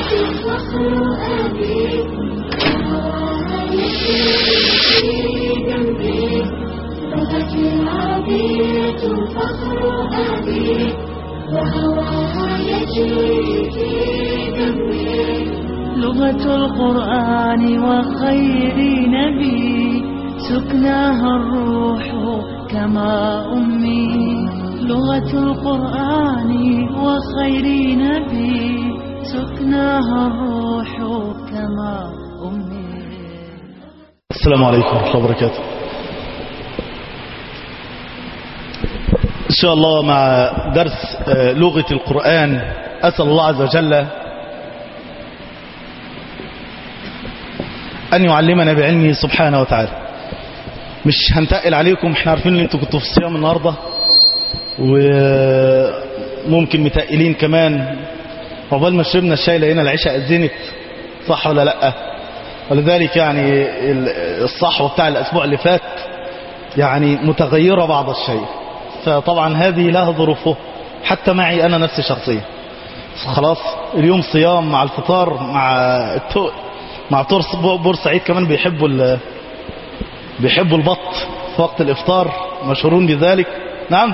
الفخر أبي وهواها يسري في دمي لغتي العربية الفخر أبي وهواها يجري في دمي لغة القرآن وخير نبي سكناها الروح كما أمي لغة القرآن وخير نبي سكناها الروح كما أمي السلام عليكم ورحمة الله وبركاته إن شاء الله مع درس آه، لغة القرآن أسأل الله عز وجل أن يعلمنا بعلمه سبحانه وتعالى مش هنتقل عليكم احنا عارفين ان انتوا كنتوا في الصيام النهاردة وممكن متقلين كمان عقبال ما شربنا الشاي لقينا العشاء أذنت صح ولا لأ ولذلك يعني ال- الصحوة بتاع الأسبوع اللي فات يعني متغيرة بعض الشيء فطبعا هذه لها ظروفه حتى معي أنا نفسي شخصيا خلاص اليوم صيام مع الفطار مع التو... مع بتوع بورسعيد كمان بيحبوا ال... بيحبوا البط في وقت الإفطار مشهورون بذلك نعم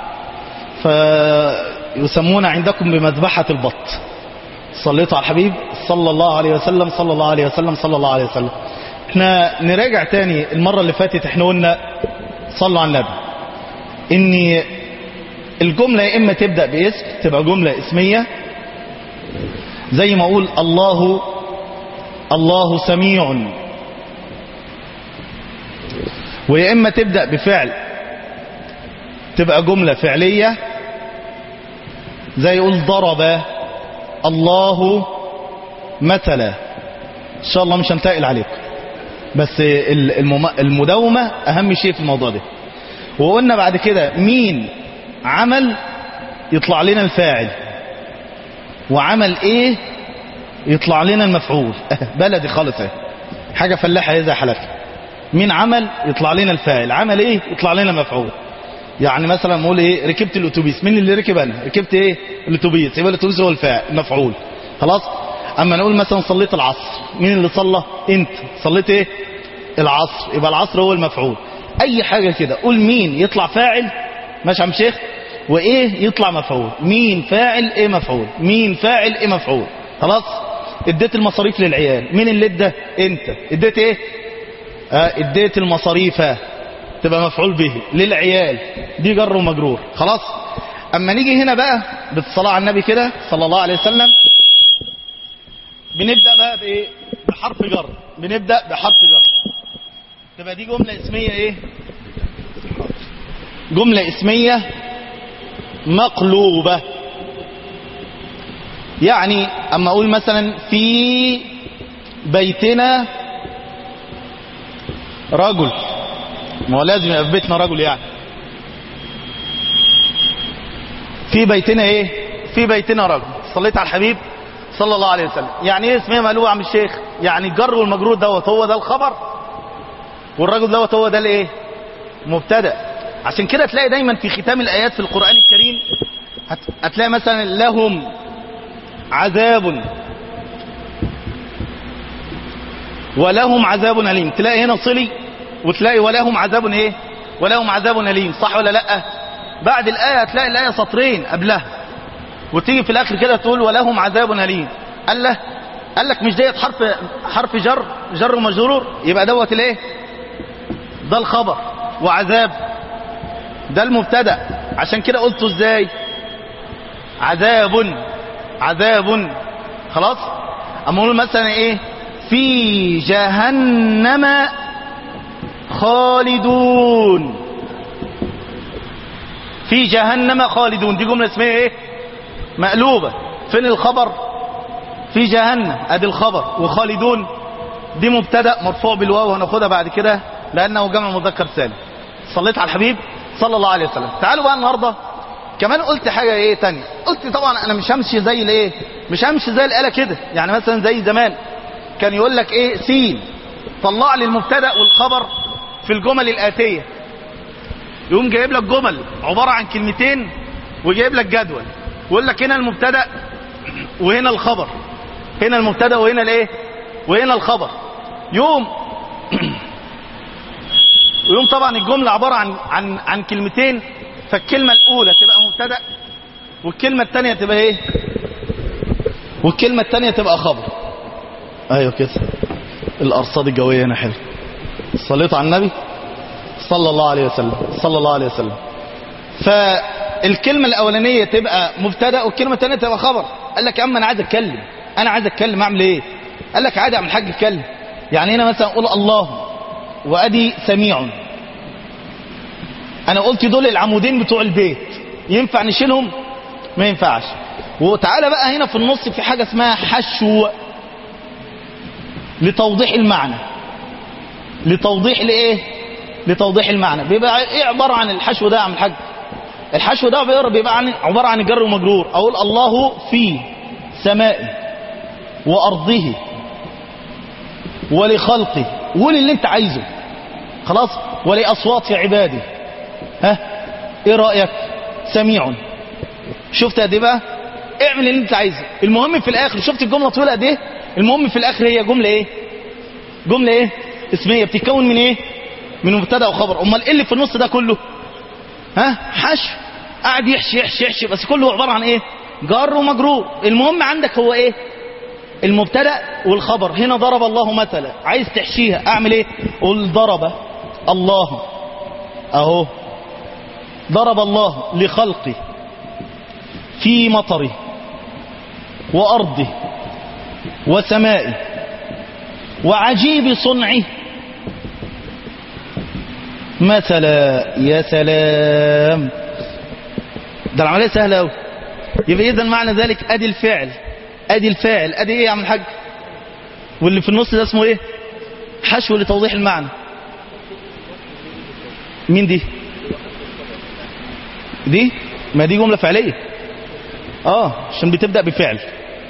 فيسمون عندكم بمذبحة البط صليتوا على الحبيب صلى الله عليه وسلم صلى الله عليه وسلم صلى الله عليه وسلم احنا نراجع تاني المرة اللي فاتت احنا قلنا صلوا على النبي ان الجملة يا اما تبدأ باسم تبقى جملة اسمية زي ما اقول الله الله سميع ويا اما تبدأ بفعل تبقى جملة فعلية زي يقول ضرب الله مثلا ان شاء الله مش هنتقل عليكم بس ال- المم- المداومة اهم شيء في الموضوع ده وقلنا بعد كده مين عمل يطلع لنا الفاعل وعمل ايه يطلع لنا المفعول بلدي خالص اهي حاجة فلاحة ايه زي حالتها مين عمل يطلع لنا الفاعل عمل ايه يطلع لنا مفعول يعني مثلا نقول ايه ركبت الاتوبيس مين اللي ركب انا ركبت ايه الاتوبيس يبقى الاتوبيس هو الفاعل المفعول خلاص اما نقول مثلا صليت العصر مين اللي صلى انت صليت ايه العصر يبقى العصر هو المفعول اي حاجة كده قول مين يطلع فاعل ماشي يا عم شيخ وايه يطلع مفعول مين فاعل ايه مفعول مين فاعل ايه مفعول خلاص اديت المصاريف للعيال مين اللي ادى انت اديت ايه اه اديت المصاريف تبقى مفعول به للعيال دي جر ومجرور خلاص اما نيجي هنا بقى بالصلاة على النبي كده صلى الله عليه وسلم بنبدأ بقى بايه بحرف جر بنبدأ بحرف جر تبقى دي جملة اسمية ايه جملة اسمية مقلوبة يعني اما اقول مثلا في بيتنا رجل ما هو لازم يبقى في بيتنا رجل يعني في بيتنا ايه في بيتنا رجل صليت على الحبيب صلى الله عليه وسلم يعني ايه اسمها مقلوبة يا عم الشيخ يعني الجر والمجرور دوت هو ده الخبر والرجل دوت هو ده الايه مبتدا عشان كده تلاقي دايما في ختام الايات في القران الكريم هت- هتلاقي مثلا لهم عذاب ولهم عذاب أليم تلاقي هنا صلي وتلاقي ولهم عذاب ايه ولهم عذاب أليم صح ولا لا بعد الآية هتلاقي الآية سطرين قبلها وتيجي في الآخر كده تقول ولهم عذاب أليم قال له قال لك مش ديت حرف حرف جر جر ومجرور يبقى دوت الايه ده الخبر وعذاب ده المبتدا عشان كده قلته ازاي عذاب عذاب خلاص اما اقول مثلا ايه في جهنم خالدون في جهنم خالدون دي جملة اسمها ايه مقلوبة فين الخبر في جهنم ادي الخبر وخالدون دي مبتدا مرفوع بالواو هناخدها بعد كده لانه جمع مذكر سالم صليت على الحبيب صلى الله عليه وسلم تعالوا بقى النهارده كمان قلت حاجه ايه تانية قلت طبعا انا مش همشي زي الايه مش همشي زي الاله كده يعني مثلا زي زمان كان يقول لك ايه سين طلع لي المبتدا والخبر في الجمل الاتيه يقوم جايب لك جمل عباره عن كلمتين وجايب لك جدول ويقول لك هنا المبتدا وهنا الخبر هنا المبتدا وهنا الايه وهنا الخبر يوم ويوم طبعا الجمله عباره عن عن عن كلمتين فالكلمه الاولى تبقى مبتدا والكلمه الثانيه تبقى ايه والكلمه الثانيه تبقى خبر ايوه كده الارصاد الجويه هنا حلو صليت على النبي صلى الله عليه وسلم صلى الله عليه وسلم فالكلمة الأولانية تبقى مبتدا والكلمة الثانية تبقى خبر قال لك يا عم أنا عايز أتكلم أنا عايز أتكلم أعمل إيه قال لك عادي أعمل الحاج اتكلم يعني هنا مثلا أقول الله وأدي سميع أنا قلت دول العمودين بتوع البيت ينفع نشيلهم ما ينفعش وتعالى بقى هنا في النص في حاجة اسمها حشو لتوضيح المعنى لتوضيح الايه لتوضيح المعنى بيبقى ايه عباره عن الحشو ده يا عم الحاج الحشو ده بيبقى بيبقى عن عباره عن جر ومجرور اقول الله في سمائه وارضه ولخلقه قول اللي انت عايزه خلاص ولاصوات عباده ها ايه رايك سميع شفت قد ايه بقى اعمل اللي انت عايزه المهم في الاخر شفت الجمله طويله قد ايه المهم في الاخر هي جمله ايه جمله ايه اسميه بتتكون من ايه من مبتدا وخبر امال ايه اللي في النص ده كله ها حشو قاعد يحشي يحشي يحشي بس كله عباره عن ايه جار ومجرور المهم عندك هو ايه المبتدا والخبر هنا ضرب الله مثلا عايز تحشيها اعمل ايه قول ضرب الله اهو ضرب الله لخلقه في مطره وارضه وسمائه وعجيب صنعه مثلا يا سلام ده العمليه سهله قوي يبقى اذا معنى ذلك ادي الفعل ادي الفاعل ادي ايه يا عم الحاج واللي في النص ده اسمه ايه حشو لتوضيح المعنى مين دي دي ما دي جمله فعليه اه عشان بتبدا بفعل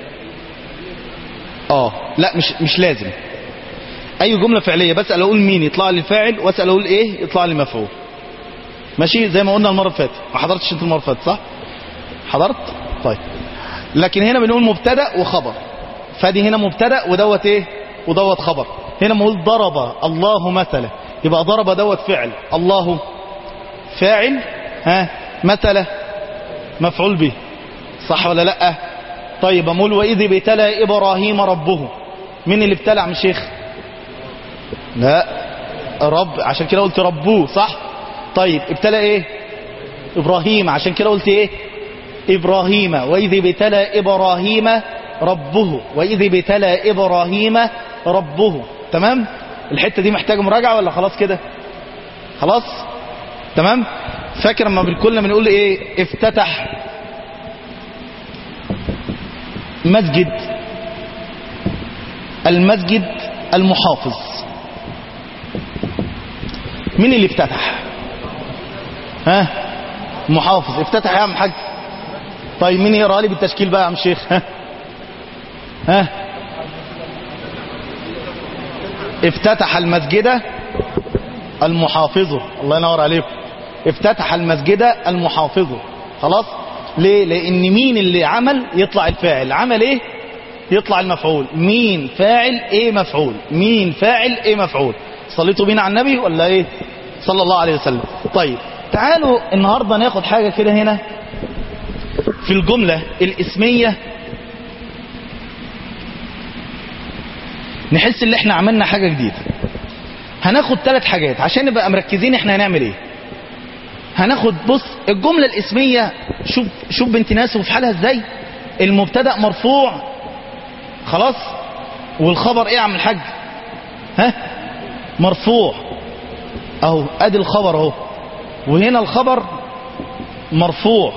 اه لا مش مش لازم اي جمله فعليه بسال اقول مين يطلع لي الفاعل واسال اقول ايه يطلع لي مفعول ماشي زي ما قلنا المره اللي فاتت ما حضرتش انت المره اللي فاتت صح حضرت طيب لكن هنا بنقول مبتدا وخبر فدي هنا مبتدا ودوت ايه ودوت خبر هنا بنقول ضرب الله مثلا يبقى ضرب دوت فعل الله فاعل ها مثلا مفعول به صح ولا لا طيب امول واذ ابتلى ابراهيم ربه مين اللي ابتلى عم شيخ لا رب عشان كده قلت ربوه صح طيب ابتلى ايه ابراهيم عشان كده قلت ايه ابراهيم واذ ابتلى ابراهيم ربه واذ ابتلى ابراهيم ربه تمام الحته دي محتاجه مراجعه ولا خلاص كده خلاص تمام فاكر لما كنا بنقول ايه افتتح مسجد المسجد المحافظ مين اللي افتتح ها محافظ افتتح يا عم حاج طيب مين يقرا لي بالتشكيل بقى يا عم شيخ ها ها افتتح المسجد المحافظ الله ينور عليكم افتتح المسجد المحافظ خلاص ليه لان مين اللي عمل يطلع الفاعل عمل ايه يطلع المفعول مين فاعل ايه مفعول مين فاعل ايه مفعول صليتوا بينا على النبي ولا ايه صلى الله عليه وسلم طيب تعالوا النهارده ناخد حاجه كده هنا في الجمله الاسميه نحس ان احنا عملنا حاجه جديده هناخد ثلاث حاجات عشان نبقى مركزين احنا هنعمل ايه هناخد بص الجمله الاسميه شوف شوف بنت ناس وفي حالها ازاي المبتدا مرفوع خلاص والخبر ايه يا عم الحاج ها مرفوع اهو ادي الخبر اهو وهنا الخبر مرفوع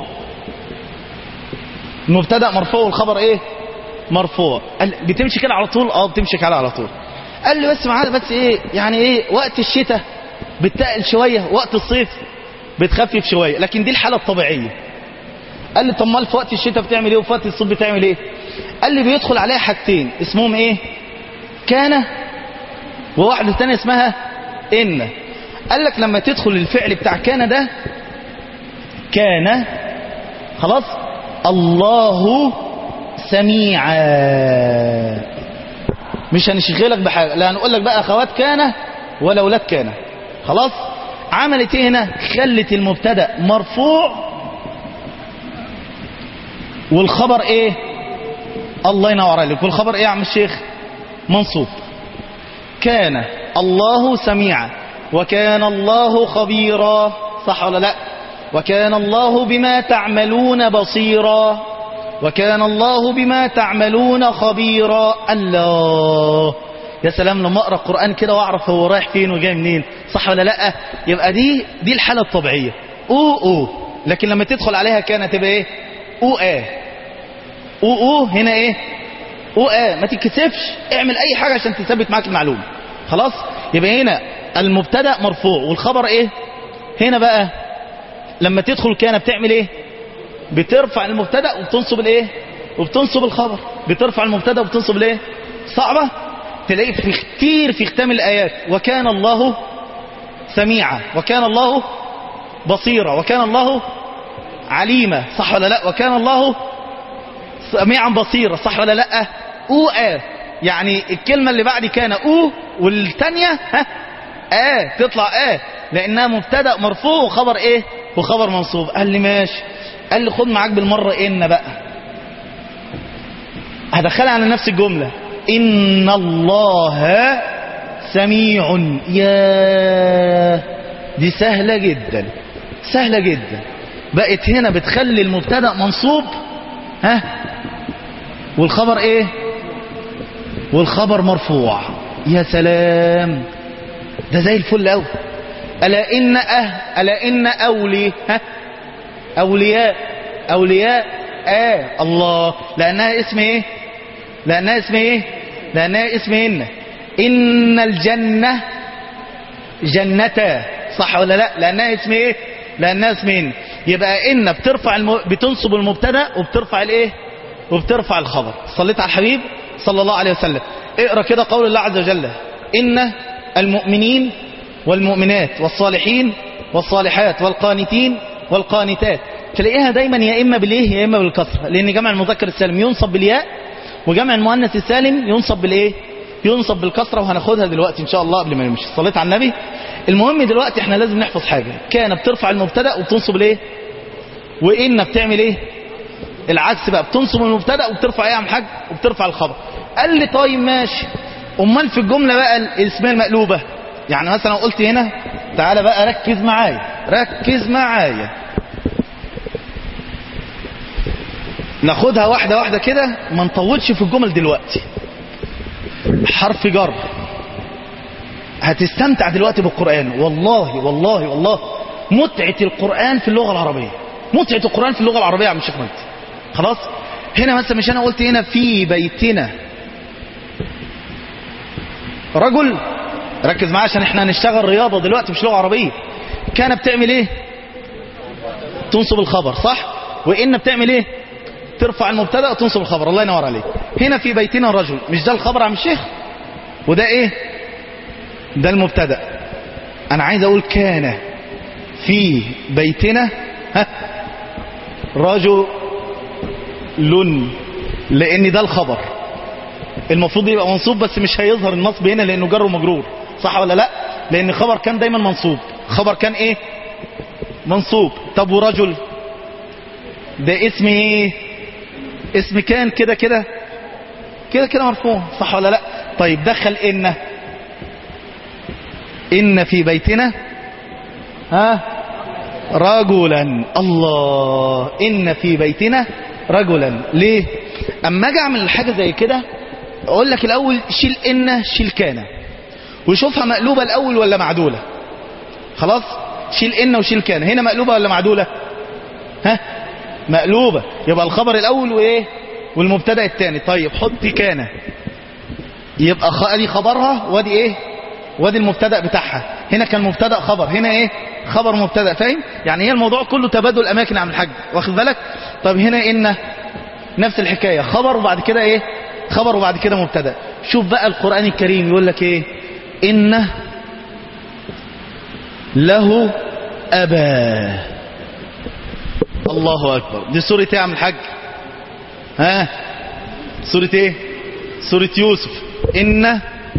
المبتدا مرفوع والخبر ايه مرفوع قال بتمشي كده على طول اه بتمشي كده على طول قال لي بس معانا بس ايه يعني ايه وقت الشتاء بتقل شويه وقت الصيف بتخفف شويه لكن دي الحاله الطبيعيه قال لي طب امال في وقت الشتاء بتعمل ايه وفي وقت الصيف بتعمل ايه قال لي بيدخل عليها حاجتين اسمهم ايه كان وواحده ثانيه اسمها ان قال لك لما تدخل الفعل بتاع كان ده كان خلاص الله سميعا مش هنشغلك بحاجة لا هنقول لك بقى أخوات كان ولا أولاد كان خلاص عملت ايه هنا خلت المبتدا مرفوع والخبر ايه الله ينور عليك والخبر ايه يا عم الشيخ منصوب كان الله سميعا وكان الله خبيرا صح ولا لا وكان الله بما تعملون بصيرا وكان الله بما تعملون خبيرا الله يا سلام لما اقرا القران كده واعرف هو رايح فين وجاي منين صح ولا لا يبقى دي دي الحاله الطبيعيه او او لكن لما تدخل عليها كان تبقى ايه او اه او او هنا ايه او اه ما تتكسفش اعمل اي حاجه عشان تثبت معاك المعلومه خلاص يبقى هنا المبتدا مرفوع والخبر ايه هنا بقى لما تدخل كان بتعمل ايه بترفع المبتدا وبتنصب الايه وبتنصب الخبر بترفع المبتدا وبتنصب الايه صعبه تلاقيه في كتير في ختام الايات وكان الله سميعا وكان الله بصيرا وكان الله عليما صح ولا لا وكان الله سميعا بصيرا صح ولا لا او اه يعني الكلمه اللي بعد كان او والثانيه ها اه تطلع اه لانها مبتدا مرفوع وخبر ايه وخبر منصوب قال لي ماشي قال لي خد معاك بالمره ان بقى هدخلها على نفس الجمله ان الله سميع يا دي سهله جدا سهله جدا بقت هنا بتخلي المبتدا منصوب ها والخبر ايه والخبر مرفوع يا سلام ده زي الفل قوي الا ان اه الا ان اولي ها اولياء اولياء اه الله لانها اسم ايه لانها اسم ايه لانها اسم ان ان الجنه جنتا صح ولا لا لانها اسم ايه لانها اسم ان يبقى ان بترفع الم... بتنصب المبتدا وبترفع الايه وبترفع الخبر صليت على الحبيب صلى الله عليه وسلم اقرا كده قول الله عز وجل ان المؤمنين والمؤمنات والصالحين والصالحات والقانتين والقانتات تلاقيها دايما يا اما بالايه يا اما بالكسره لان جمع المذكر السالم ينصب بالياء وجمع المؤنث السالم ينصب بالايه ينصب بالكسره وهناخدها دلوقتي ان شاء الله قبل ما نمشي صليت على النبي المهم دلوقتي احنا لازم نحفظ حاجه كان بترفع المبتدا وبتنصب الايه وان بتعمل ايه العكس بقى بتنصب المبتدا وبترفع ايه يا عم حاج وبترفع الخبر قال لي طيب ماشي امال في الجمله بقى الاسميه المقلوبه يعني مثلا قلت هنا تعالى بقى ركز معايا ركز معايا ناخدها واحده واحده كده ما نطولش في الجمل دلوقتي حرف جر هتستمتع دلوقتي بالقران والله والله والله متعه القران في اللغه العربيه متعه القران في اللغه العربيه يا عم الشيخ مجدي خلاص هنا مثلا مش انا قلت هنا في بيتنا رجل ركز معايا عشان احنا هنشتغل رياضه دلوقتي مش لغه عربيه كان بتعمل ايه تنصب الخبر صح وان بتعمل ايه ترفع المبتدا وتنصب الخبر الله ينور عليك هنا في بيتنا رجل مش ده الخبر يا عم الشيخ وده ايه ده المبتدا انا عايز اقول كان في بيتنا ها رجل لان ده الخبر المفروض يبقى منصوب بس مش هيظهر النصب هنا لانه جر ومجرور صح ولا لا لان خبر كان دايما منصوب خبر كان ايه منصوب طب ورجل ده اسم ايه اسم كان كده كده كده كده مرفوع صح ولا لا طيب دخل ان ان في بيتنا ها رجلا الله ان في بيتنا رجلا ليه اما اجي اعمل حاجه زي كده اقول لك الاول شيل ان شيل كان وشوفها مقلوبه الاول ولا معدوله خلاص شيل ان وشيل كان هنا مقلوبه ولا معدوله ها مقلوبه يبقى الخبر الاول وايه والمبتدا الثاني طيب حط كان يبقى خ- ادي خبرها وادي ايه وادي المبتدا بتاعها هنا كان مبتدا خبر هنا ايه خبر مبتدا فاهم يعني هي الموضوع كله تبادل اماكن يا عم الحاج واخد بالك طب هنا ان نفس الحكايه خبر وبعد كده ايه خبر وبعد كده مبتدا شوف بقى القران الكريم يقول لك ايه ان له ابا الله اكبر دي سوره ايه يا عم الحاج ها سورة ايه سورة يوسف إن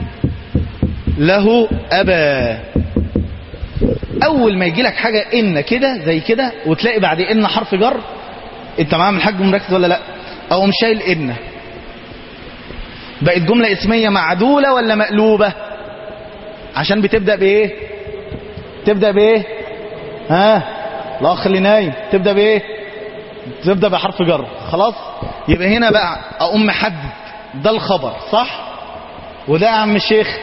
له أبا أول ما يجي لك حاجة إن كده زي كده وتلاقي بعد إن حرف جر أنت معايا من الحاج مركز ولا لأ أو مش شايل إن بقت جملة اسمية معدولة ولا مقلوبة عشان بتبدأ بإيه تبدأ بإيه ها الأخ اللي نايم تبدأ بإيه تبدأ بحرف جر خلاص يبقى هنا بقى أقوم محدد ده الخبر صح وده يا عم الشيخ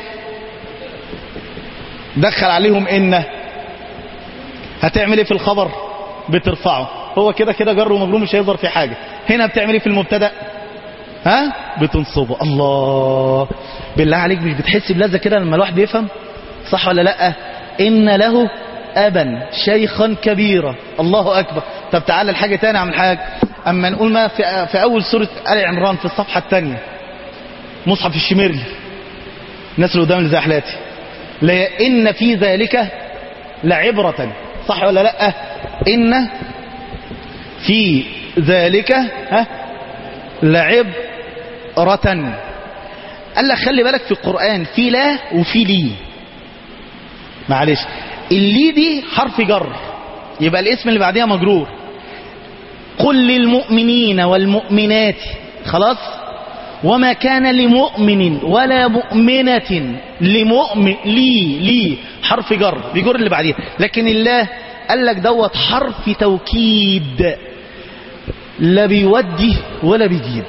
دخل عليهم إن هتعمل ايه في الخبر بترفعه هو كده كده جر ومجرور مش هيظهر في حاجة هنا بتعمل ايه في المبتدا ها بتنصبه الله بالله عليك مش بتحس بلذة كده لما الواحد يفهم صح ولا لا ان له ابا شيخا كبيرا الله اكبر طب تعالى الحاجة تاني عم الحاج اما نقول ما في, في اول سورة ال عمران في الصفحة الثانية مصحف الشميرلي الناس اللي قدام اللي زي حالاتي لا ان في ذلك لعبرة صح ولا لا ان في ذلك ها لعبرة قال لك خلي بالك في القرآن في لا وفي لي معلش اللي دي حرف جر يبقى الاسم اللي بعديها مجرور قل للمؤمنين والمؤمنات خلاص وما كان لمؤمن ولا مؤمنة لمؤمن لي لي حرف جر بيجر اللي بعديها لكن الله قال لك دوت حرف توكيد لا بيودي ولا بيجيب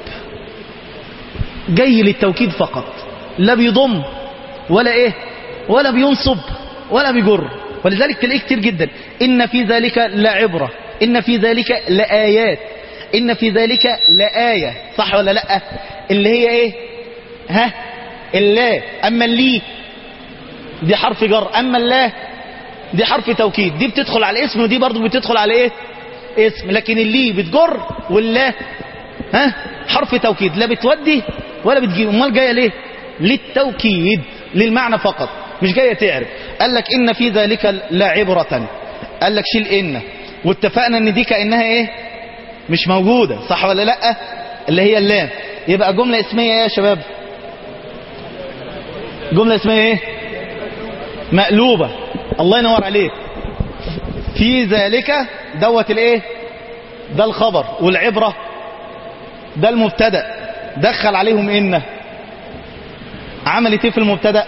جاي للتوكيد فقط لا بيضم ولا ايه ولا بينصب ولا بيجر ولذلك تلاقيه كتير جدا ان في ذلك لعبرة ان في ذلك لآيات ان في ذلك لآية صح ولا لا اللي هي ايه ها الله اما اللي دي حرف جر اما الله دي حرف توكيد دي بتدخل على الاسم ودي برضو بتدخل على ايه اسم لكن اللي بتجر والله ها حرف توكيد لا بتودي ولا بتجيب امال جايه ليه للتوكيد للمعنى فقط مش جايه تعرف قال لك ان في ذلك لعبره قال لك شيل ان واتفقنا ان دي كانها ايه مش موجوده صح ولا لا اللي هي اللام يبقى جمله اسميه ايه يا شباب جمله اسميه ايه مقلوبه الله ينور عليك في ذلك دوت الايه ده الخبر والعبرة ده المبتدا دخل عليهم ان عملت ايه في المبتدا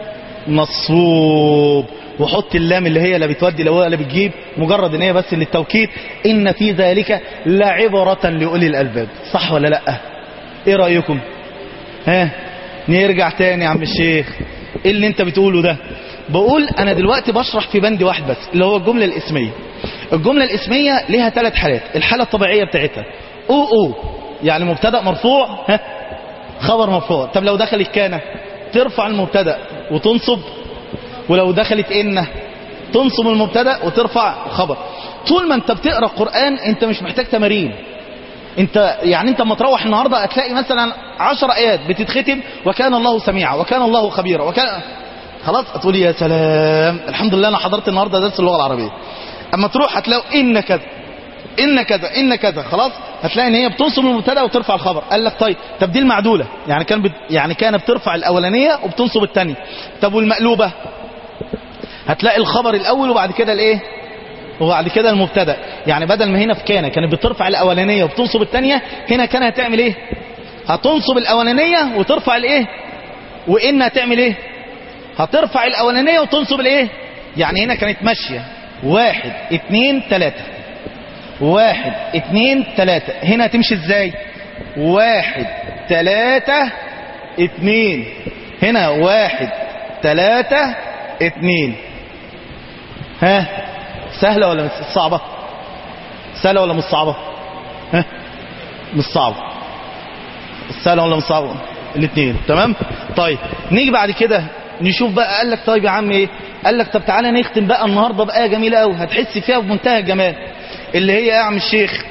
مصروب وحط اللام اللي هي لا بتودي ولا بتجيب مجرد ان هي بس للتوكيد ان في ذلك لعبرة لاولي الالباب صح ولا لا ايه رايكم ها نرجع تاني يا عم الشيخ ايه اللي انت بتقوله ده بقول انا دلوقتي بشرح في بند واحد بس اللي هو الجملة الاسمية الجملة الاسمية ليها ثلاث حالات الحالة الطبيعية بتاعتها او او يعني مبتدا مرفوع ها خبر مرفوع طب لو دخلت كان ترفع المبتدا وتنصب ولو دخلت ان تنصب المبتدا وترفع خبر طول ما انت بتقرا قران انت مش محتاج تمارين انت يعني انت لما تروح النهارده هتلاقي مثلا 10 ايات بتتختم وكان الله سميعا وكان الله خبيرا وكان خلاص تقول يا سلام الحمد لله انا حضرت النهارده درس اللغه العربيه اما تروح هتلاقوا ان كذا ان كذا ان كذا خلاص هتلاقي ان هي بتنصب المبتدا وترفع الخبر قال لك طيب طب دي المعدوله يعني كان بت... يعني كان بترفع الاولانيه وبتنصب الثانيه طب والمقلوبه هتلاقي الخبر الاول وبعد كده الايه وبعد كده المبتدا يعني بدل ما هنا في كان كانت بترفع الاولانيه وبتنصب الثانيه هنا كان هتعمل ايه هتنصب الاولانيه وترفع الايه وان هتعمل ايه هترفع الاولانيه وتنصب الايه يعني هنا كانت ماشيه واحد اتنين تلاته واحد اتنين تلاتة هنا هتمشي ازاي واحد تلاتة اتنين هنا واحد تلاتة اتنين ها سهلة ولا مش صعبة سهلة ولا مش صعبة ها مش صعبة سهلة ولا مش صعبة الاثنين تمام طيب نيجي بعد كده نشوف بقى قال لك طيب يا عم ايه قال لك طب تعالى نختم بقى النهارده بآية جميلة قوي هتحس فيها بمنتهى الجمال اللي هي يا عم الشيخ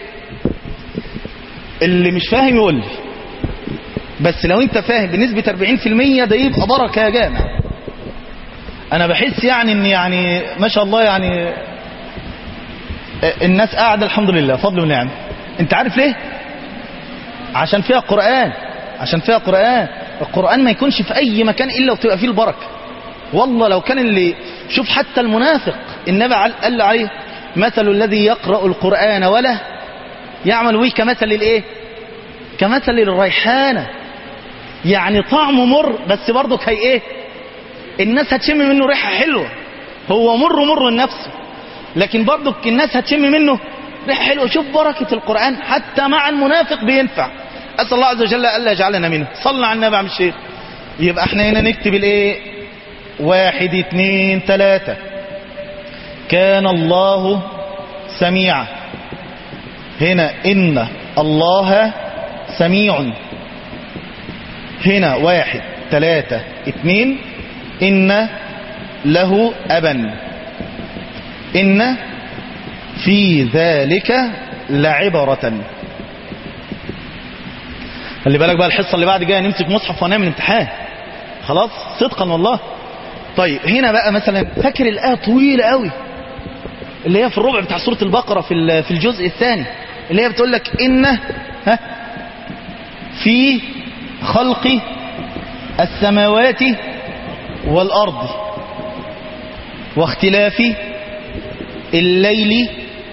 اللي مش فاهم يقول لي بس لو انت فاهم بنسبة 40% ده يبقى بركة يا جامع انا بحس يعني ان يعني ما شاء الله يعني الناس قاعدة الحمد لله فضل ونعم انت عارف ليه عشان فيها قرآن عشان فيها قرآن القرآن ما يكونش في أي مكان إلا وتبقى فيه البركة والله لو كان اللي شوف حتى المنافق النبي عل- قال له عليه مثل الذي يقرأ القرآن ولا يعمل به كمثل الايه كمثل الريحانة يعني طعمه مر بس برضه كي ايه الناس هتشم منه ريحة حلوة هو مر مر النفس لكن برضه الناس هتشم منه ريحة حلوة شوف بركة القرآن حتى مع المنافق بينفع أسأل الله عز وجل ألا يجعلنا منه صلى على النبي عم الشيخ يبقى احنا هنا نكتب الايه واحد اتنين تلاتة كان الله سميعا هنا إن الله سميع هنا واحد تلاتة اتنين إن له أبا إن في ذلك لعبرة خلي بالك بقى الحصة اللي بعد جاية نمسك مصحف ونعمل امتحان خلاص صدقا والله طيب هنا بقى مثلا فاكر الآية طويلة قوي اللي هي في الربع بتاع سورة البقرة في ال- في الجزء الثاني اللي هي بتقول لك إن ها في خلق السماوات والأرض واختلاف الليل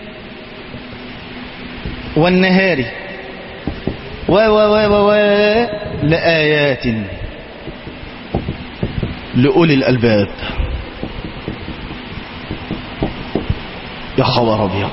والنهار و و و و و لآيات لأولي الألباب يا خبر أبيض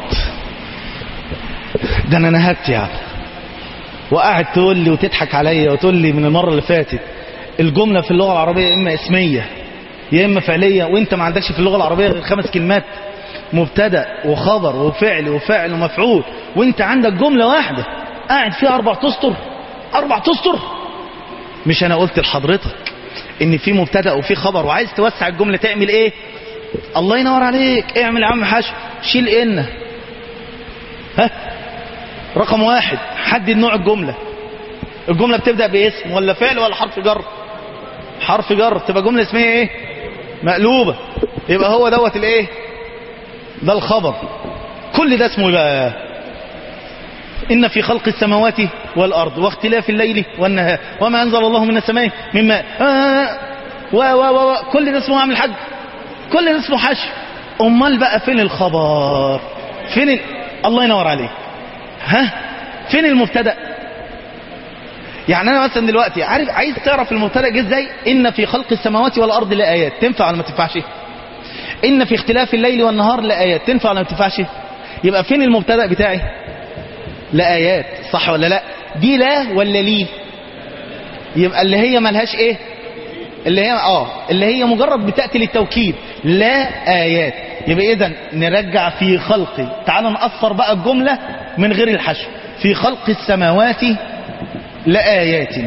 ده أنا نهبت يعني وقاعد تقول لي وتضحك عليا وتقول لي من المرة اللي فاتت الجملة في اللغة العربية إما اسمية يا إما فعلية وإنت ما عندكش في اللغة العربية غير خمس كلمات مبتدأ وخبر وفعل وفعل ومفعول وإنت عندك جملة واحدة قاعد فيها أربع تسطر أربع تسطر مش أنا قلت لحضرتك إن في مبتدأ وفي خبر وعايز توسع الجملة تعمل إيه الله ينور عليك اعمل يا عم حشو شيل إن ها رقم واحد حدد نوع الجملة الجملة بتبدأ باسم ولا فعل ولا حرف جر حرف جر تبقى جملة اسمها ايه مقلوبة يبقى هو دوت الايه ده الخبر كل ده اسمه بقى إن في خلق السماوات والأرض واختلاف الليل والنهار وما أنزل الله من السماء من ماء آه و و و كل ده اسمه عامل حج كل ده اسمه حشو أمال بقى فين الخبر فين ال... الله ينور عليك ها فين المبتدا يعني انا مثلا دلوقتي عارف عايز تعرف المبتدا جه ازاي ان في خلق السماوات والارض لايات تنفع ولا ما تنفعش ان في اختلاف الليل والنهار لايات تنفع ولا ما تنفعش يبقى فين المبتدا بتاعي لايات صح ولا لا دي لا ولا لي يبقى اللي هي ملهاش ايه اللي هي اه اللي هي مجرد بتاتي للتوكيد لا ايات يبقى اذا نرجع في خلق تعالوا نقصر بقى الجمله من غير الحشو في خلق السماوات لآيات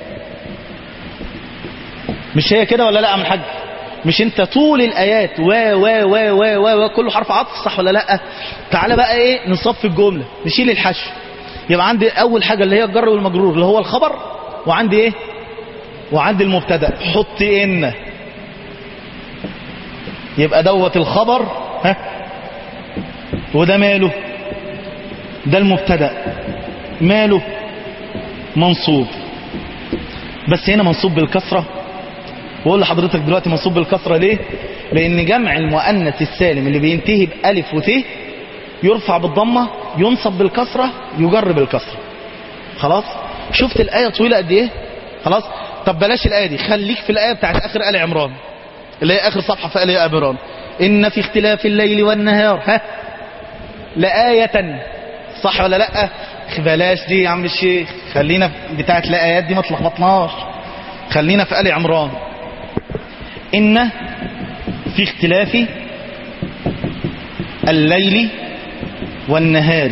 مش هي كده ولا لا يا عم الحاج مش انت طول الايات و و و و و و كله حرف عطف صح ولا لا تعالى بقى ايه نصفي الجمله نشيل الحشو يبقى عندي اول حاجه اللي هي الجر والمجرور اللي هو الخبر وعندي ايه وعندي المبتدا حط ان يبقى دوت الخبر ها وده ماله ده المبتدا ماله منصوب بس هنا منصوب بالكسره واقول لحضرتك دلوقتي منصوب بالكسره ليه لان جمع المؤنث السالم اللي بينتهي بالف وت يرفع بالضمه ينصب بالكسره يجر بالكسره خلاص شفت الايه طويله قد ايه خلاص طب بلاش الايه دي خليك في الايه بتاعت اخر ال عمران اللي هي اخر صفحه في ال عمران ان في اختلاف الليل والنهار ها لآية صح ولا لا بلاش دي يا عم الشيخ خلينا بتاعت لآيات دي ما تلخبطناش خلينا في آل عمران إن في اختلاف الليل والنهار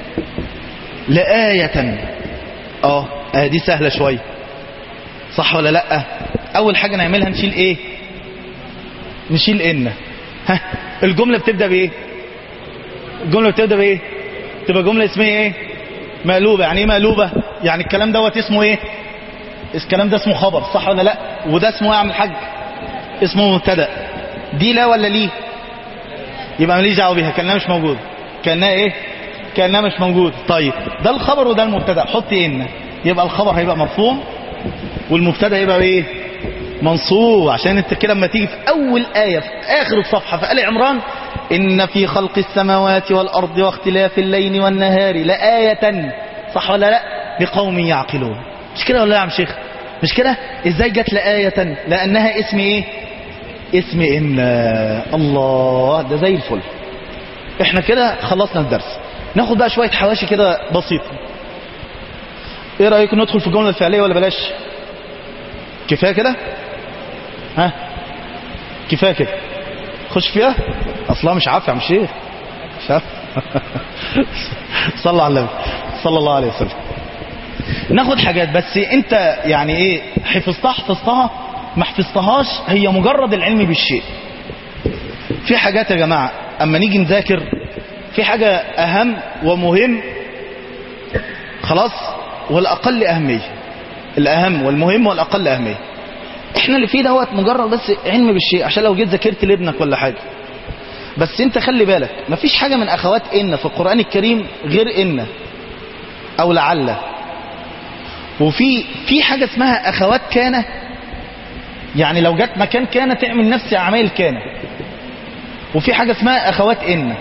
لآية اه آه دي سهلة شوية صح ولا لا أول حاجة نعملها نشيل إيه نشيل إن ها الجملة بتبدأ بإيه الجملة بتبدأ بإيه تبقى جملة اسمها إيه مقلوبة يعني إيه مقلوبة يعني الكلام دوت اسمه إيه الكلام ده اسمه خبر صح ولا لا وده اسمه ايه يا عم الحاج اسمه مبتدا دي لا ولا ليه يبقى ماليش دعوه بيها كانها مش موجود كانها ايه كانها مش موجود طيب ده الخبر وده المبتدا حط ان يبقى الخبر هيبقى مرفوع والمبتدا يبقى ايه منصوب عشان انت كده لما تيجي في اول ايه في اخر الصفحه في ال عمران ان في خلق السماوات والارض واختلاف الليل والنهار لايه صح ولا لا لقوم يعقلون مش كده ولا لا يا عم شيخ مش كده ازاي جت لايه لانها اسم ايه اسم ان الله ده زي الفل احنا كده خلصنا الدرس ناخد بقى شويه حواشي كده بسيطه ايه رايكم ندخل في الجمله الفعليه ولا بلاش كفايه كده ها كفايه كده خش فيها اصلا مش عارف يا عم شيخ مش عارف صلى على النبي صلى الله عليه وسلم ناخد حاجات بس انت يعني ايه حفظتها حفظتها ما حفظتهاش هي مجرد العلم بالشيء في حاجات يا جماعه اما نيجي نذاكر في حاجه اهم ومهم خلاص والاقل اهميه الاهم والمهم والاقل اهميه احنا اللي فيه دوت مجرد بس علم بالشيء عشان لو جيت ذاكرت لابنك ولا حاجه بس انت خلي بالك مفيش حاجه من اخوات ان في القران الكريم غير ان او لعل وفي في حاجه اسمها اخوات كان يعني لو جت مكان كان تعمل نفس اعمال كان وفي حاجه اسمها اخوات ان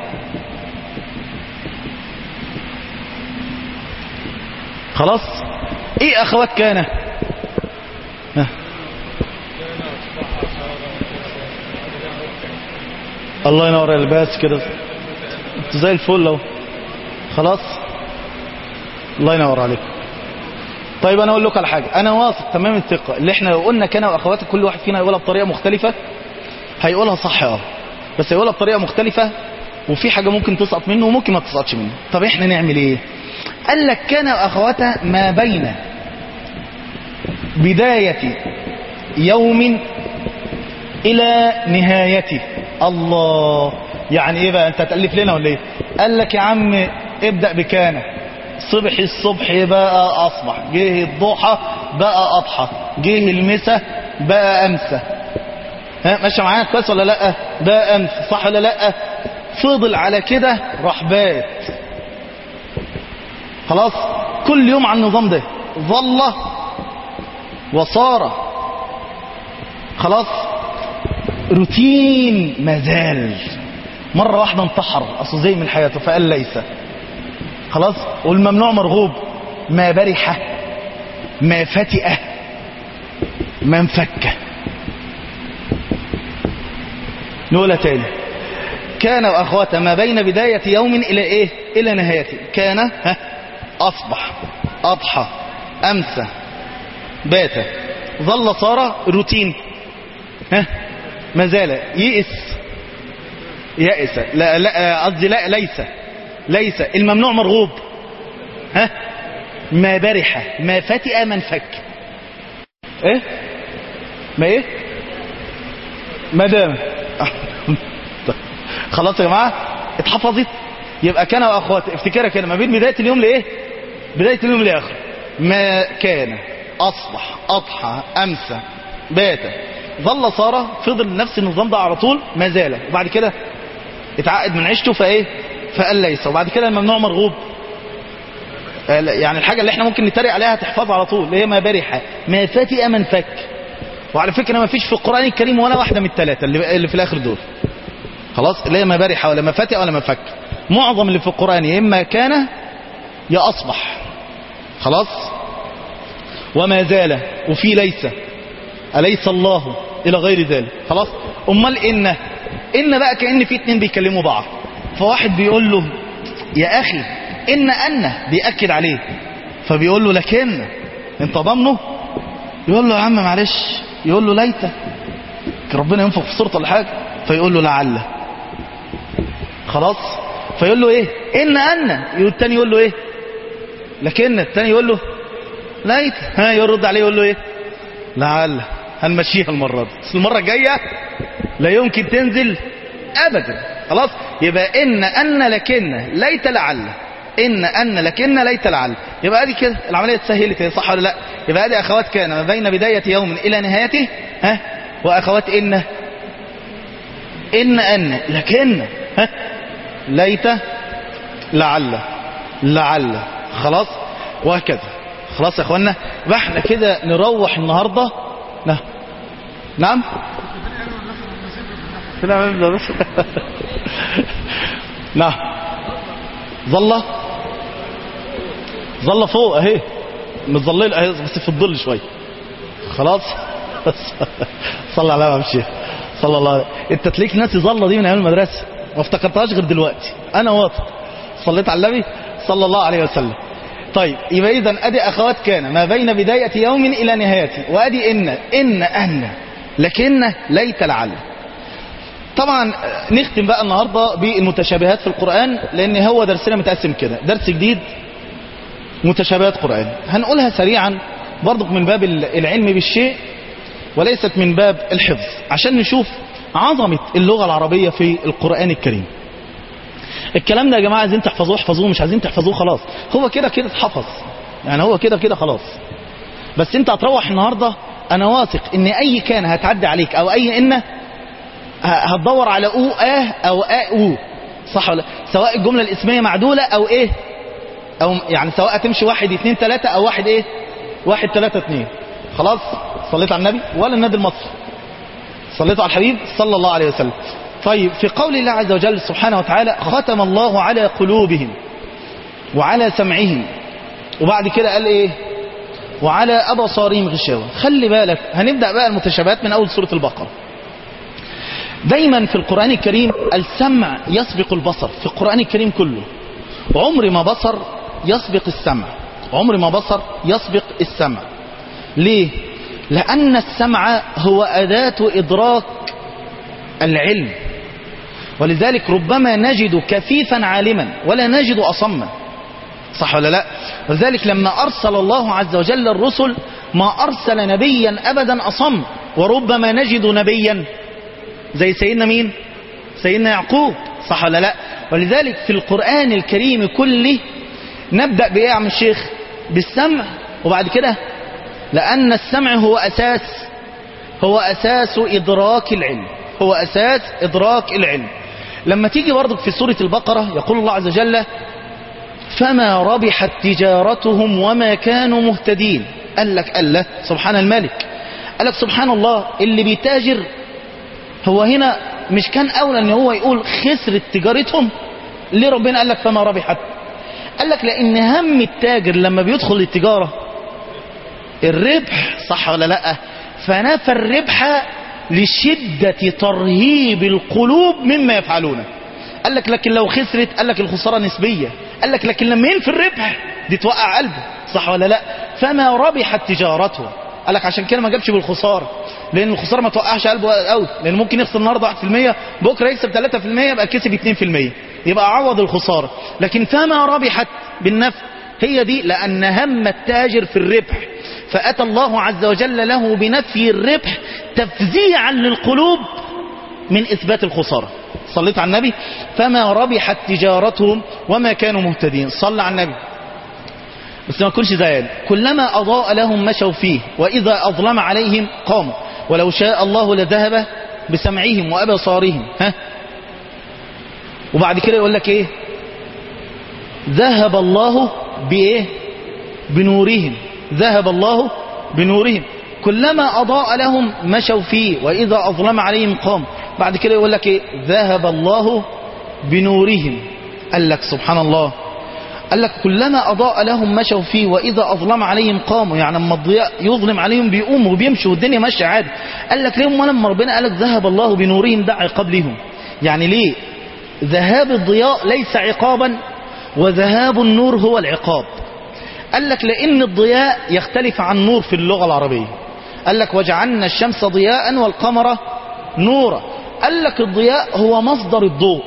خلاص ايه اخوات كان ها. الله ينور الباس كده انت زي الفل اهو خلاص الله ينور عليك طيب انا اقول لك على حاجه انا واثق تمام الثقه اللي احنا لو قلنا كان واخواتك كل واحد فينا يقولها بطريقه مختلفه هيقولها صح اه بس هيقولها بطريقه مختلفه وفي حاجه ممكن تسقط منه وممكن ما تسقطش منه طب احنا نعمل ايه قال لك كان واخواتها ما بين بدايه يوم الى نهايته الله يعني ايه بقى انت هتالف لنا ولا ايه قال لك يا عم ابدا بكان صبح الصبح بقى اصبح جه الضحى بقى اضحى جه المسا بقى امسى ها ماشي معايا كويس ولا لا بقى امس صح ولا لا فضل على كده راح بات خلاص كل يوم على النظام ده ظل وصار خلاص روتين مازال مرة واحدة انتحر أصل زي من حياته فقال ليس خلاص والممنوع مرغوب ما برحة ما فتئة ما انفكة نقولها تاني كان وأخواته ما بين بداية يوم إلى إيه إلى نهايته كان ها أصبح أضحى أمسى بات ظل صار روتين ها ما زال يئس يأس لا لا قصدي لا ليس ليس الممنوع مرغوب ها ما برح ما فتئ من فك ايه ما ايه ما دام خلاص يا جماعه اتحفظت يبقى كان واخواته افتكرها كده ما بين بدايه اليوم لايه بدايه اليوم لاخر ما كان اصبح اضحى امسى بات ظل صار فضل نفس النظام ده على طول ما زال وبعد كده اتعقد من عيشته فايه فقال ليس وبعد كده الممنوع مرغوب آه، لا، يعني الحاجه اللي احنا ممكن نتريق عليها تحفظها على طول اللي هي ما برح ما فتئ من فك وعلى فكره ما فيش في القران الكريم ولا واحده من الثلاثه اللي اللي في الاخر دول خلاص اللي هي ما برح ولا ما فتئ ولا ما فك معظم اللي في القران يا اما كان يا اصبح خلاص وما زال وفي ليس أليس الله إلى غير ذلك خلاص أمال إن إن بقى كأن في اتنين بيكلموا بعض فواحد بيقول له يا أخي إن أن بيأكد عليه فبيقول له لكن أنت ضمنه يقول له يا عم معلش يقول له ليت ربنا ينفخ في صورته ولا حاجة فيقول له لعل خلاص فيقول له ايه ان ان التاني يقول له ايه لكن التاني يقول له ليت ها يرد عليه يقول له ايه لعل هنمشيها المرة دي بس المرة الجاية لا يمكن تنزل ابدا خلاص يبقى ان ان لكن ليت لعل ان ان لكن ليت لعل يبقى ادي كده العمليه اتسهلت هي صح ولا لا يبقى ادي اخوات كان ما بين بدايه يوم الى نهايته ها واخوات ان ان ان لكن ها ليت لعل لعل خلاص وهكذا خلاص يا اخوانا يبقى احنا كده نروح النهارده نعم نعم نعم بس نعم ظلة ظلة فوق اهي متظلل اهي بس في الظل شويه خلاص صلى على النبي الشيخ صلى الله عليه انت تلاقيك ناسي ظله دي من ايام المدرسه ما افتكرتهاش غير دلوقتي انا واثق صليت على النبي صلى الله عليه وسلم طيب يبقى اذا ادي اخوات كان ما بين بدايه يوم الى نهايته وادي ان ان ان لكن ليت لعل طبعا نختم بقى النهارده بالمتشابهات في القران لان هو درسنا متقسم كده درس جديد متشابهات قران هنقولها سريعا برضك من باب العلم بالشيء وليست من باب الحفظ عشان نشوف عظمة اللغة العربية في القرآن الكريم الكلام ده يا جماعة عايزين تحفظوه احفظوه مش عايزين تحفظوه خلاص هو كده كده اتحفظ يعني هو كده كده خلاص بس انت هتروح النهاردة انا واثق ان اي كان هتعدي عليك او اي ان ه- هتدور على او اه او اه او صح ولا سواء الجملة الاسمية معدولة او ايه او يعني سواء تمشي واحد اتنين تلاتة او واحد ايه واحد تلاتة اتنين خلاص صليت على النبي ولا النادي المصري صليت على الحبيب صلى الله عليه وسلم طيب في قول الله عز وجل سبحانه وتعالى ختم الله على قلوبهم وعلى سمعهم وبعد كده قال ايه وعلى ابصارهم غشاوه خلي بالك هنبدا بقى المتشابهات من اول سوره البقره دايما في القران الكريم السمع يسبق البصر في القران الكريم كله عمر ما بصر يسبق السمع عمر ما بصر يسبق السمع ليه لأن السمع هو أداة إدراك العلم ولذلك ربما نجد كفيفا عالما ولا نجد أصما صح ولا لا ولذلك لما أرسل الله عز وجل الرسل ما أرسل نبيا أبدا أصم وربما نجد نبيا زي سيدنا مين سيدنا يعقوب صح ولا لا ولذلك في القرآن الكريم كله نبدأ بإيه يا عم الشيخ بالسمع وبعد كده لأن السمع هو أساس هو أساس إدراك العلم هو أساس إدراك العلم لما تيجي برضك في سورة البقرة يقول الله عز وجل فما ربحت تجارتهم وما كانوا مهتدين قال لك الله سبحان الملك قال لك سبحان الله اللي بيتاجر هو هنا مش كان أولى أن هو يقول خسرت تجارتهم ليه ربنا قال لك فما ربحت قال لك لأن هم التاجر لما بيدخل التجارة الربح صح ولا لا فنفى الربح لشدة ترهيب القلوب مما يفعلونه قال لك لكن لو خسرت قال لك الخسارة نسبية قال لك لكن لما ينفي الربح دي توقع قلبه صح ولا لا فما ربحت تجارته قال لك عشان كده ما جابش بالخسارة لان الخسارة ما توقعش قلبه قوي لان ممكن يخسر النهارده 1% بكره يكسب 3% يبقى كسب 2% يبقى عوض الخسارة لكن فما ربحت بالنفع هي دي لأن هم التاجر في الربح فأتى الله عز وجل له بنفي الربح تفزيعا للقلوب من إثبات الخسارة صليت على النبي فما ربحت تجارتهم وما كانوا مهتدين صلى على النبي بس ما كنش زيان كلما أضاء لهم مشوا فيه وإذا أظلم عليهم قاموا ولو شاء الله لذهب بسمعهم وأبصارهم ها وبعد كده يقول لك ايه ذهب الله بايه بنورهم ذهب الله بنورهم كلما أضاء لهم مشوا فيه وإذا أظلم عليهم قام بعد كده يقول لك إيه ذهب الله بنورهم قال لك سبحان الله قال لك كلما أضاء لهم مشوا فيه وإذا أظلم عليهم قاموا يعني لما الضياء يظلم عليهم بيقوموا وبيمشوا والدنيا ماشية عادي قال لك ليه لما ربنا قال لك ذهب الله بنورهم ده عقاب ليهم يعني ليه ذهاب الضياء ليس عقابا وذهاب النور هو العقاب قال لك لأن الضياء يختلف عن نور في اللغة العربية قال لك وجعلنا الشمس ضياء والقمر نورا قال لك الضياء هو مصدر الضوء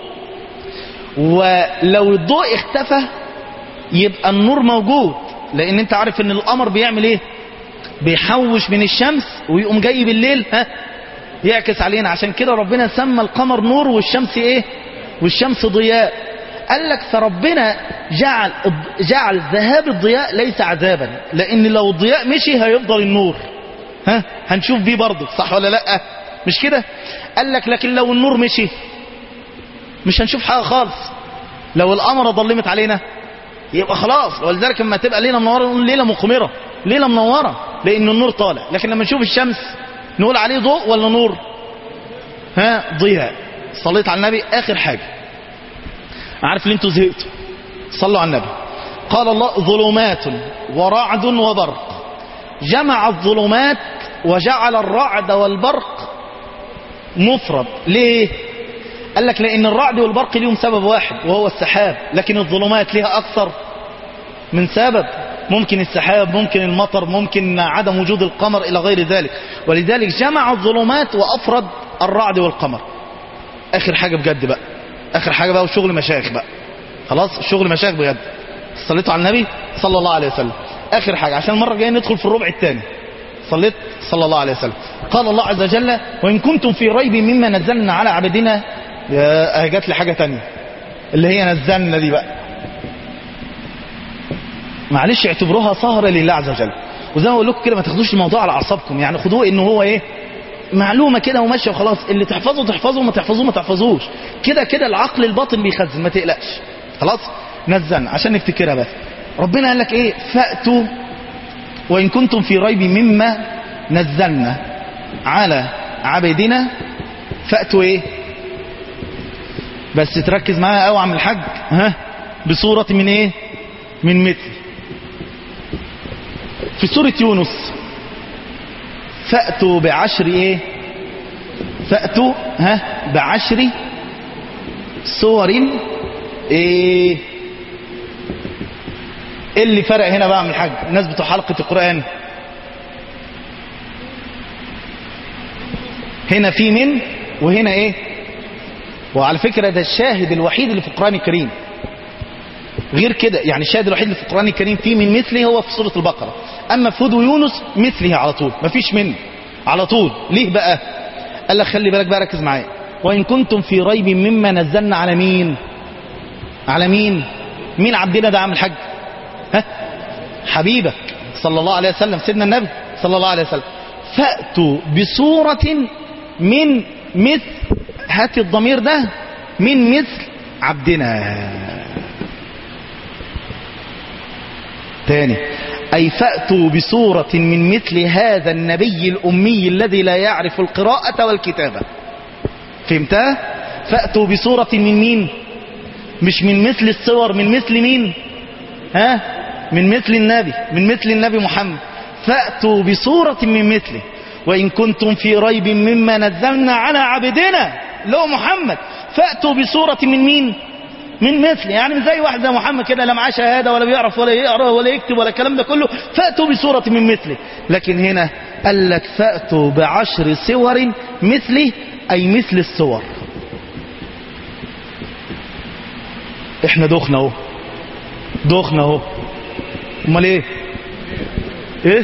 ولو الضوء اختفى يبقى النور موجود لان انت عارف ان القمر بيعمل ايه بيحوش من الشمس ويقوم جاي بالليل ها يعكس علينا عشان كده ربنا سمى القمر نور والشمس ايه والشمس ضياء قال لك فربنا جعل جعل ذهاب الضياء ليس عذابا لان لو الضياء مشي هيفضل النور ها هنشوف بيه برضه صح ولا لا مش كده قال لك لكن لو النور مشي مش هنشوف حاجه خالص لو القمر ظلمت علينا يبقى خلاص ولذلك لما تبقى ليله منوره نقول ليله مقمره ليله منوره لان النور طالع لكن لما نشوف الشمس نقول عليه ضوء ولا نور ها ضياء صليت على النبي اخر حاجه عارف ان انتوا زهقتوا صلوا على النبي قال الله ظلمات ورعد وبرق جمع الظلمات وجعل الرعد والبرق مفرد ليه قال لك لان الرعد والبرق ليهم سبب واحد وهو السحاب لكن الظلمات ليها اكثر من سبب ممكن السحاب ممكن المطر ممكن عدم وجود القمر الى غير ذلك ولذلك جمع الظلمات وافرد الرعد والقمر اخر حاجه بجد بقى اخر حاجه بقى وشغل مشايخ بقى خلاص شغل مشايخ بجد صليتوا على النبي صلى الله عليه وسلم اخر حاجه عشان المره الجايه ندخل في الربع الثاني صليت صلى الله عليه وسلم قال الله عز وجل وان كنتم في ريب مما نزلنا على عبدنا يا جات لي حاجه تانية اللي هي نزلنا دي بقى معلش اعتبروها سهره لله عز وجل وزي ما بقول لكم كده ما تاخدوش الموضوع على اعصابكم يعني خدوه ان هو ايه معلومه كده وماشيه وخلاص اللي تحفظه تحفظه ما تحفظوه ما تحفظوش كده كده العقل الباطن بيخزن ما تقلقش خلاص نزلنا عشان نفتكرها بس ربنا قال لك ايه فاتوا وان كنتم في ريب مما نزلنا على عبيدنا فاتوا ايه بس تركز معايا قوي عم الحاج ها بصوره من ايه من مثل في سوره يونس فأتوا بعشر ايه فأتوا ها بعشر صور ايه ايه اللي فرق هنا بقى من الحاج الناس بتوع حلقة القرآن هنا في من وهنا ايه وعلى فكرة ده الشاهد الوحيد اللي في القرآن الكريم غير كده يعني الشاهد الوحيد اللي في القرآن الكريم فيه من مثله هو في سورة البقرة أما في هود ويونس مثله على طول مفيش من على طول ليه بقى قال لك خلي بالك بقى ركز معايا وإن كنتم في ريب مما نزلنا على مين على مين مين عبدنا ده عم الحاج ها حبيبك صلى الله عليه وسلم سيدنا النبي صلى الله عليه وسلم فأتوا بصورة من مثل هات الضمير ده من مثل عبدنا تاني أي فأتوا بصورة من مثل هذا النبي الأمي الذي لا يعرف القراءة والكتابة فهمتها فأتوا بصورة من مين مش من مثل الصور من مثل مين ها من مثل النبي من مثل النبي محمد فأتوا بصورة من مثله وإن كنتم في ريب مما نزلنا على عبدنا لو محمد فأتوا بصورة من مين من مثل يعني مش زي واحد زي محمد كده لا معاه شهاده ولا بيعرف ولا يقرا ولا يكتب ولا الكلام ده كله فاتوا بصوره من مثله لكن هنا قال لك فاتوا بعشر صور مثله اي مثل الصور احنا دخنا اهو دخنا اهو امال ايه ايه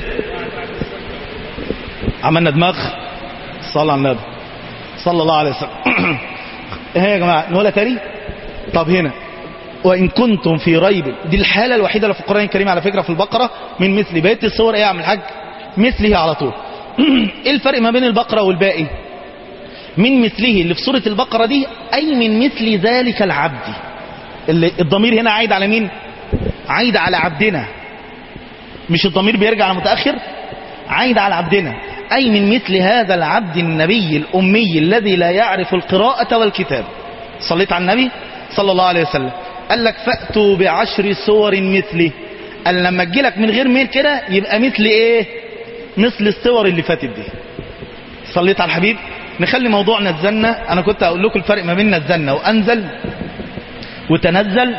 عملنا دماغ صلى على النبي صلى الله عليه وسلم ايه يا جماعه نقولها تاني طب هنا وإن كنتم في ريب دي الحالة الوحيدة اللي في القرآن الكريم على فكرة في البقرة من مثل بقية الصور ايه يا عم الحاج مثله على طول ايه الفرق ما بين البقرة والباقي من مثله اللي في سورة البقرة دي أي من مثل ذلك العبد اللي الضمير هنا عايد على مين عايد على عبدنا مش الضمير بيرجع على متأخر عايد على عبدنا أي من مثل هذا العبد النبي الأمي الذي لا يعرف القراءة والكتاب صليت على النبي صلى الله عليه وسلم قال لك فأتوا بعشر صور مثله قال لما تجيلك من غير ميل كده يبقى مثل ايه مثل الصور اللي فاتت دي صليت على الحبيب نخلي موضوع نزلنا انا كنت اقول لكم الفرق ما بين نزلنا وانزل وتنزل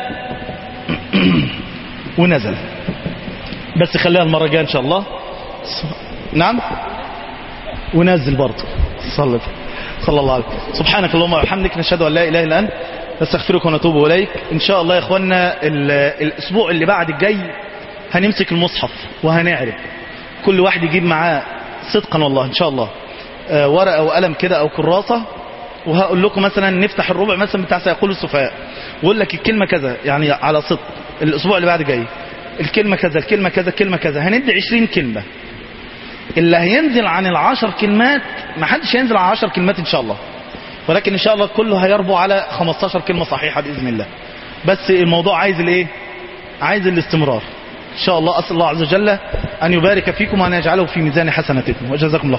ونزل بس خليها المره الجايه ان شاء الله نعم ونزل برضه صلى صلى الله عليه وسلم سبحانك اللهم وبحمدك نشهد ان لا اله الا انت نستغفرك ونتوب اليك ان شاء الله يا اخوانا الاسبوع اللي بعد الجاي هنمسك المصحف وهنعرف كل واحد يجيب معاه صدقا والله ان شاء الله آه ورقه وقلم كده او كراسه وهقول لكم مثلا نفتح الربع مثلا بتاع سيقول السفهاء واقول لك الكلمه كذا يعني على صدق الاسبوع اللي بعد جاي الكلمه كذا الكلمه كذا الكلمه كذا هندي 20 كلمه اللي هينزل عن العشر كلمات ما حدش هينزل عن عشر كلمات ان شاء الله ولكن ان شاء الله كله هيربو على 15 كلمه صحيحه باذن الله بس الموضوع عايز الايه عايز الاستمرار ان شاء الله اسال الله عز وجل ان يبارك فيكم وان يجعله في ميزان حسناتكم وجزاكم الله